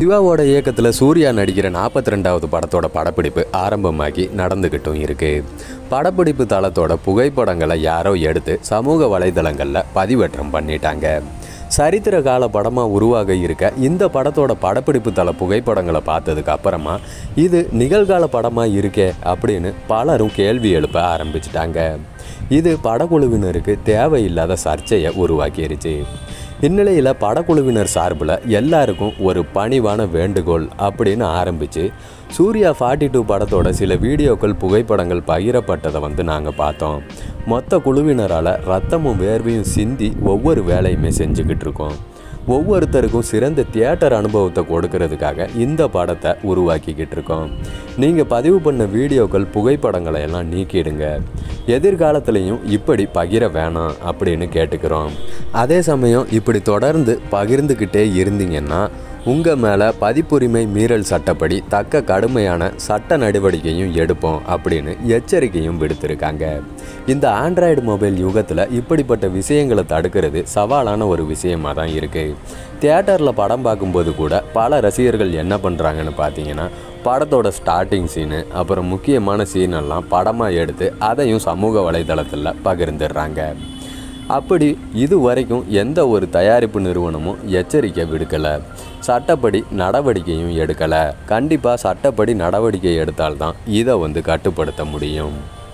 சிவாவோட இயக்கத்தில் சூர்யா நடிக்கிற நாற்பத்தி ரெண்டாவது படத்தோட படப்பிடிப்பு ஆரம்பமாகி நடந்துக்கிட்டும் இருக்கு படப்பிடிப்பு தளத்தோட புகைப்படங்களை யாரோ எடுத்து சமூக வலைதளங்களில் பதிவேற்றம் பண்ணிட்டாங்க சரித்திர கால படமாக உருவாக இருக்க இந்த படத்தோட படப்பிடிப்பு தள புகைப்படங்களை பார்த்ததுக்கு அப்புறமா இது நிகழ்கால படமாக இருக்கே அப்படின்னு பலரும் கேள்வி எழுப்ப ஆரம்பிச்சிட்டாங்க இது படக்குழுவினருக்கு தேவையில்லாத சர்ச்சையை உருவாக்கிருச்சு இந்நிலையில் படக்குழுவினர் சார்பில் எல்லாருக்கும் ஒரு பணிவான வேண்டுகோள் அப்படின்னு ஆரம்பித்து சூர்யா ஃபார்ட்டி டூ படத்தோட சில வீடியோக்கள் புகைப்படங்கள் பகிரப்பட்டதை வந்து நாங்கள் பார்த்தோம் மொத்த குழுவினரால் ரத்தமும் வேர்வையும் சிந்தி ஒவ்வொரு வேலையுமே செஞ்சுக்கிட்டு இருக்கோம் ஒவ்வொருத்தருக்கும் சிறந்த தியேட்டர் அனுபவத்தை கொடுக்கறதுக்காக இந்த படத்தை உருவாக்கிக்கிட்டு இருக்கோம் நீங்கள் பதிவு பண்ண வீடியோக்கள் புகைப்படங்களை எல்லாம் நீக்கிடுங்க எதிர்காலத்துலேயும் இப்படி பகிர வேணாம் அப்படின்னு கேட்டுக்கிறோம் அதே சமயம் இப்படி தொடர்ந்து பகிர்ந்துக்கிட்டே இருந்தீங்கன்னா உங்கள் மேலே பதிப்புரிமை மீறல் சட்டப்படி தக்க கடுமையான சட்ட நடவடிக்கையும் எடுப்போம் அப்படின்னு எச்சரிக்கையும் விடுத்திருக்காங்க இந்த ஆண்ட்ராய்டு மொபைல் யுகத்தில் இப்படிப்பட்ட விஷயங்களை தடுக்கிறது சவாலான ஒரு விஷயமா தான் இருக்குது தியேட்டரில் படம் பார்க்கும்போது கூட பல ரசிகர்கள் என்ன பண்ணுறாங்கன்னு பார்த்தீங்கன்னா படத்தோட ஸ்டார்டிங் சீனு அப்புறம் முக்கியமான சீனெல்லாம் படமாக எடுத்து அதையும் சமூக வலைதளத்தில் பகிர்ந்துடுறாங்க அப்படி இது வரைக்கும் எந்த ஒரு தயாரிப்பு நிறுவனமும் எச்சரிக்கை விடுக்கலை சட்டப்படி நடவடிக்கையும் எடுக்கலை கண்டிப்பாக சட்டப்படி நடவடிக்கை எடுத்தால்தான் இதை வந்து கட்டுப்படுத்த முடியும்